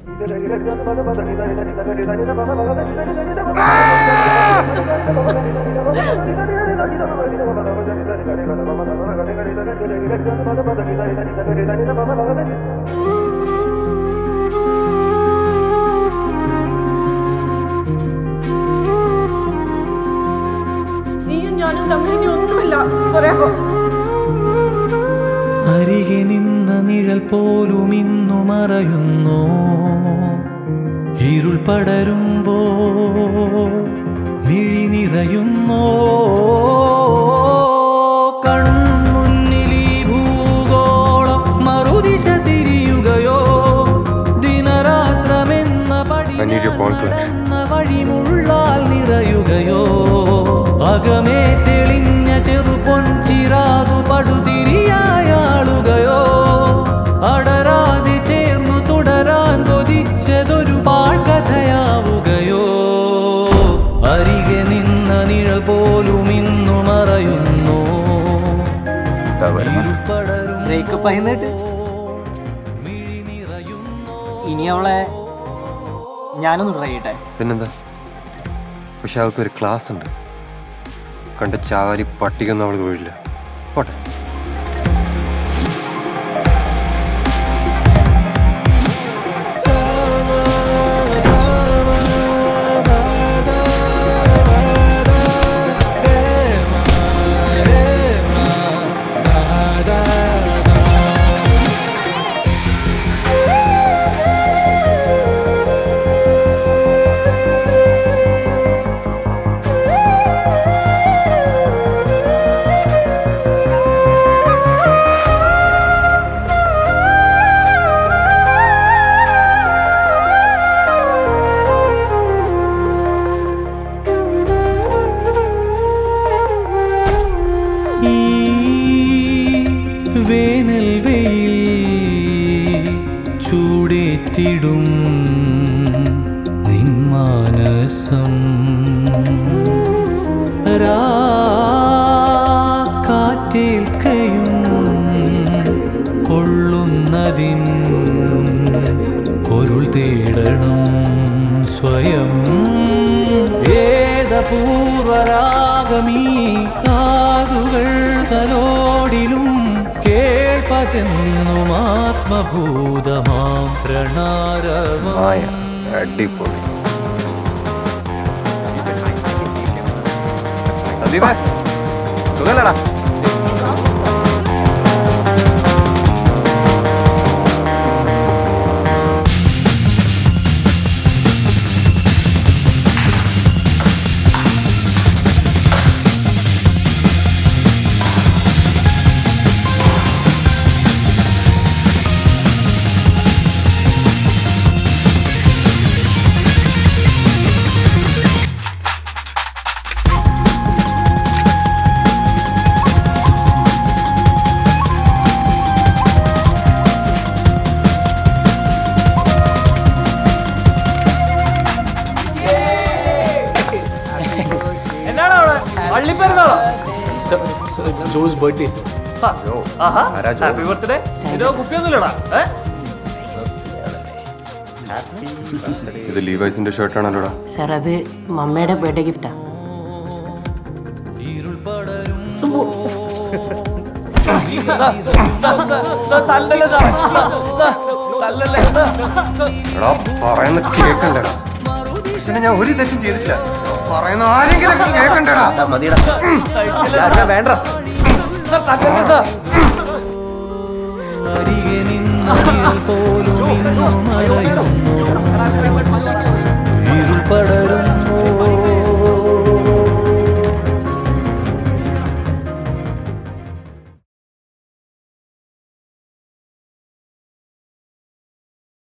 നീയും ഞാനും തമ്മിൽ ഇനി ഒന്നുമില്ല പറയാമോ അരികെ നിന്ന നിഴൽ പോലും ഇന്നു മറയുന്നു ഇരുൾ പടരുമ്പോ മിഴി നിറയുന്നോ കൺമുന്നിൽ ഈ ഭൂഗോളം മറുദിശ തിരിയുകയോ ദിനരാത്രമെന്ന പടി I need your call collection. നടന്ന വഴിമുള്ളാൽ നിറയുകയോ അകമേ തെളിഞ്ഞ ചെറുപൊൻചിറാതു പടുതിരിയായാളുകയോ അടരാതെ ചേർന്നു തുടരാൻ കൊതിച്ചതൊരു പാഴ്കഥയാവുകയോ അരികെ നിന്ന നിഴൽ പോലും ഇന്നു മറയുന്നു ബ്രേക്കപ്പ് ആയിന്നിട്ട് ഇനി അവളെ ഞാനൊന്ന് ട്രൈ ചെയ്യട്ടെ പിന്നെന്താ പക്ഷെ അവൾക്കൊരു ക്ലാസ് ഉണ്ട് കണ്ട ചാവാരി പട്ടികൊന്നും അവൾക്ക് വീഴില്ല പോട്ടെ ഈ വേനൽ വെയിൽ ചൂടേറ്റിടും നിന്മാനസം കാറ്റേൽക്കയും പൊള്ളുന്നതിൻ പൊരുൾ തേടണം സ്വയം വേദപൂർവരാഗമീ കാതുകൾ തലോടിലും കേൾപ്പതെന്നും ആത്മഭൂതമാം പ്രണാരവം മായ അടിപൊളി സന്ദീപേ സുഖല്ലടാ എന്നാണ് അവിടെ പള്ളിപ്പെരുന്നാളോ ജോസ് ബർത്ത്ഡേ ആരാ ജോ? ഹാപ്പി ബർത്ത്ഡേ ഇതോ കുപ്പിയൊന്നുമില്ലടാ ഏ ഇത് ലീവൈസിന്റെ ഷർട്ടാണല്ലോടാ സാർ അത് മമ്മയുടെ ബർത്ത്ഡേ ഗിഫ്റ്റാ എടാ പറയുന്ന കേക്കണ്ടടാ പക്ഷെ ഞാൻ ഒരു തെറ്റും ചെയ്തിട്ടില്ല എടാ, പറയുന്ന ആരെങ്കിലും ഒക്കെ കേക്കണ്ടടാ വേണ്ട അരികെ നിന്ന നിഴൽ പോലും ഇന്നു മറയുന്നു